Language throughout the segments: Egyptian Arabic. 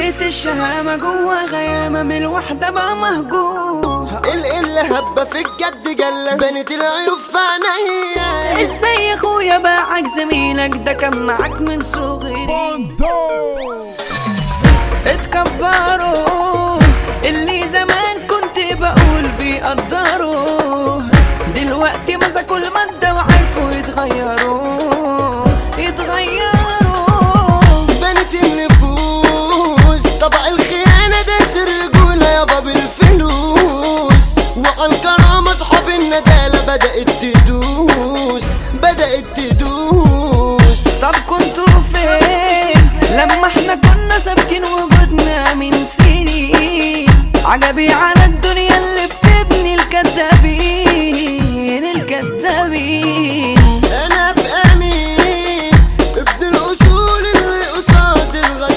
بيت الشهامة جوه غيامة من الوحدة بقى مهجور القلة هبة في الجد جلة بنت العيوب في عينيا ازاي يا اخويا باعك زميلك ده كان معاك من صغري اتكبروا اللي زمان كنت بقول بيقدروا دلوقتي مسكوا المادة وعرفوا يتغيروا يتغيروا بنت النفوس طبع الخيانة ده سر رجولة يابا بالفلوس وعن كرامة اصحاب الندالة بدأت تدوس بدأت تدوس طب كنتوا فين لما احنا كنا ثابتين وجودنا من سنين عجبي على الدنيا اللي بتبني الكدابين الكدابين انا ابقى مين ابن الاصول اللي قصاد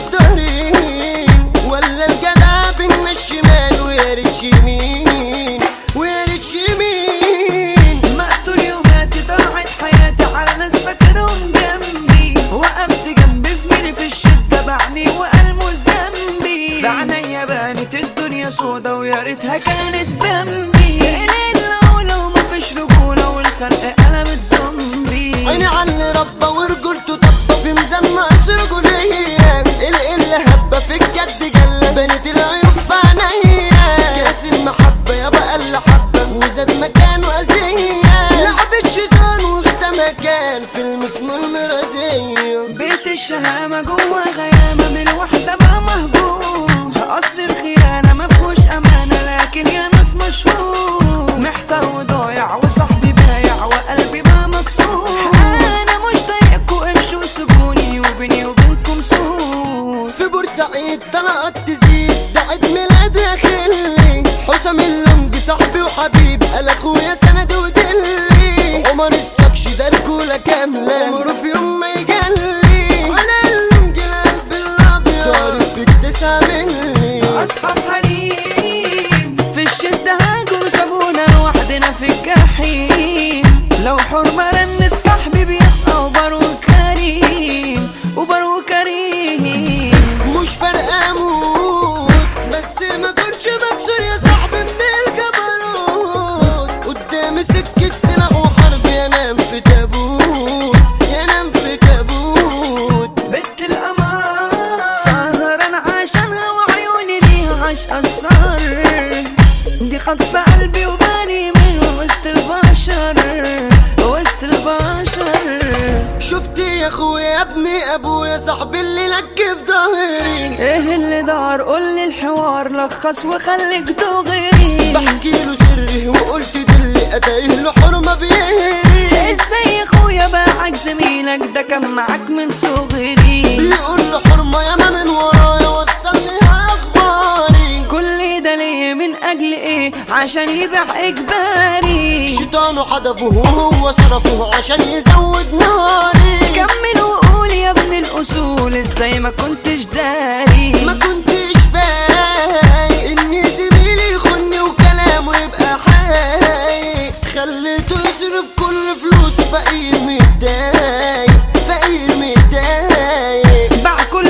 الغدارين ولا الجدع بين الشمال ويا ريت يمين ويا ريت يمين مقتول يوماتي ضاعت حياتي على ناس فاكرهم جنبي وقفت جنب زميلي في الشدة بعني وقلبه ذنبي في عينيا بانت الدنيا سودا ويا ريتها كانت بمبي لو لو مفيش رجولة والخلق قلبت زومبي عيني على اللي ربى ورجولته طبة في ميزان ناقص رجولية القلة هبة في الجد جلة بنت العيوب في عينيا كاس المحبة يابا قل حبة وزاد مكانه أذية لعبة شيطان واخدة مكان في المسمار مرازية بيت الشهامة جوه غيامة من الوحدة بقى مهجور قصر الخيانة مفهوش أمانة لكن يا ناس مشهور محتار وضايع وصاحبي بايع وقلبي بقى مكسور أنا مش طايقكوا امشوا سيبوني وبيني وبينكم سور في بورسعيد طلعت تزيد ده عيد ميلاد يا خلي حسام اللمبي صاحبي وحبيب قال اخويا سند ودلي عمر السكش ده رجولة كاملة عمره في يوم ما يجلي على اللمبي القلب الابيض ضارب بالتسعة ملي أصحاب حريم في الشدة هاجوا سابونا وحدنا في الجحيم لو حرمة رنت صاحبي بيبقى وبرو كريم وبرو كريم مش فارقة اموت بس ما كنتش مكسور يا صاحبي من الجبروت قدامي سكة سلاح وحرب ينام في تابوت ينام في تابوت بنت الأمان سهران عشانها وعيوني ليها عش أثر دي خطفة قلبي وباني من وسط البشر وسط البشر شفت يا اخويا يا ابني ابويا صاحبي اللي لك في ظهري ايه اللي دار قولي الحوار لخص وخليك دغري بحكي له سري وقلت دلي اتاريه له حرمة بيهري ازاي يا اخويا باعك زميلك ده كان معاك من صغري بيقول له حرمة ياما من ورايا وصلني اخباري كل ده ليه من اجل ايه عشان يبيع اجباري شيطانه حدفه وهو صرفه عشان يزود ناري كمل وقول يا ابن الاصول ازاي ما كنتش داري ما كنتش فايق ان زميلي يخوني وكلامه يبقى حي خليته يصرف كل فلوسه فقير متضايق فقير متضايق باع كل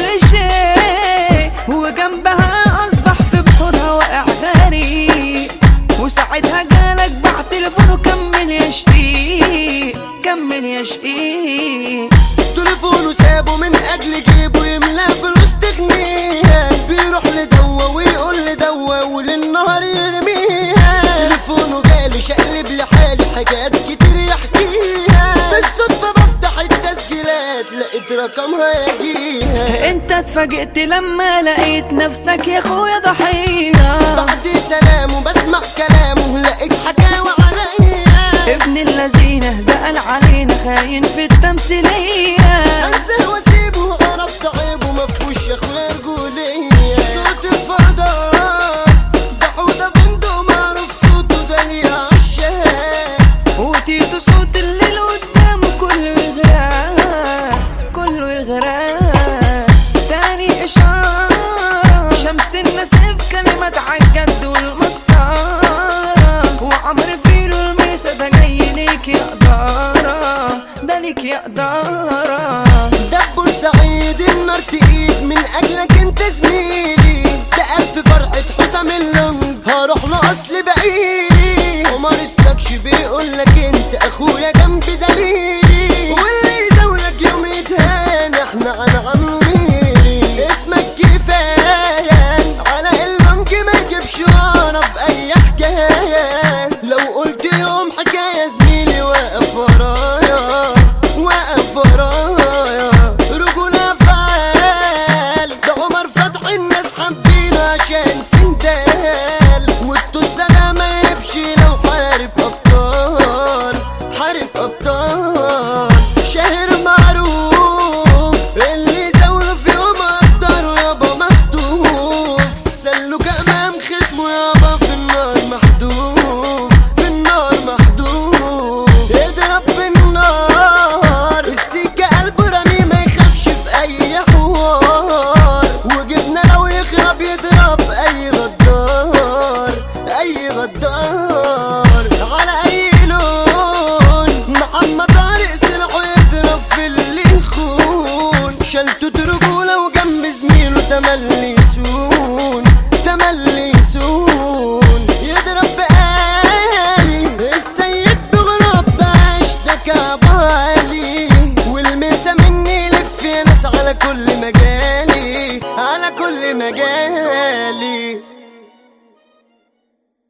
شيء وجنبها اصبح في بحورها واقع غريق وساعتها جالك باع تليفونه كمل يا شقيق كمل يا شقيق تليفونه سابه من اجل جيبه يملى فلوس تغنيها بيروح لدوا ويقول لدوا وللنهار يرميها تليفونه جالي شقلب لحالي حاجات كتير يحكيها بالصدفة بفتح التسجيلات لقيت رقمها يجيها انت اتفاجئت لما لقيت نفسك يا اخويا ضحيه بعد سلامه بسمع كلامه لقيت حكاوي عليا ابن اللذينه ده قال علينا خاين في التمثيليه انسى واسيبه وقرب تعبه مفهوش يا اخويا رجولية صوت الفضاء ده حوده بنده معروف صوته ده ليه عشاق وتيتو صوت الليل قدامه كله يغرق كله يغرق تاني اشعار شمس النسيف كلمات عالجد والمسطرة وعمر فيلو الميسا ده جاي ليك يا قدارة ده ليك يا قدارة ده بورسعيد النار تقيد من اجلك انت زميل تملي سون تملي سون يضرب بقالي السيد بغراب داعش ده كابالي والمسا مني لف يا ناس على كل